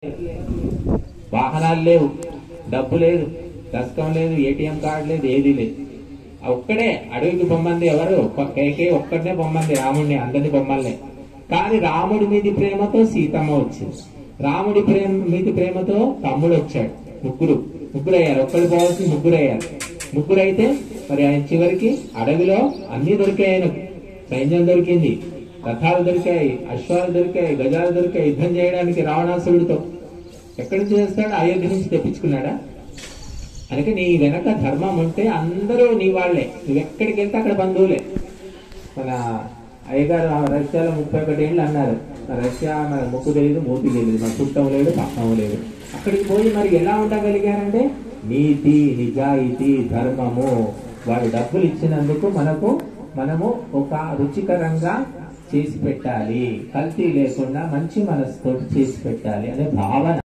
వాహనాలు లేవు డబ్బు లేదు దశకం లేదు ఏటీఎం కార్డు లేదు ఏదీ లేదు ఆ ఒక్కడే అడవికి బొమ్మంది ఎవరు ఒక్క కేకే ఒక్కడనే బొమ్మంది రాముడిని అందరిని బొమ్మల్ని కానీ రాముడి మీది ప్రేమతో సీతమ్మ వచ్చింది రాముడి ప్రేమ మీది ప్రేమతో తమ్ముడు వచ్చాడు ముగ్గురు ముగ్గురు అయ్యారు ఒక్కడు పోవాల్సి ముగ్గురు అయ్యారు ముగ్గురు అయితే మరి ఆయన చివరికి అడవిలో అన్ని దొరికాయి ఆయనకు సైన్యం దొరికింది రథాలు దొరికాయి అశ్వాలు దొరికాయి గజాలు దొరికాయి యుద్ధం చేయడానికి రావణాసురుడితో ఎక్కడి నుంచి చేస్తాడు అయోధ్య నుంచి తెప్పించుకున్నాడా అందుకే నీ వెనక ధర్మం ఉంటే అందరూ నీ వాళ్లే నువ్వు ఎక్కడికి వెళ్తే అక్కడ బంధువులే మన అయ్యగారు ఆ రష్యాలో ముప్పై ఒకటి ఏళ్ళు అన్నారు ఆ రష్యా మన ముక్కు తెలియదు మూతి తెలియదు మన చుట్టం లేదు పక్కం లేదు అక్కడికి పోయి మరి ఎలా ఉండగలిగారంటే నీతి నిజాయితీ ధర్మము వాడు డబ్బులు ఇచ్చినందుకు మనకు మనము ఒక రుచికరంగా చేసి పెట్టాలి కల్తీ లేకుండా మంచి మనసుతోటి చేసి పెట్టాలి అనే భావన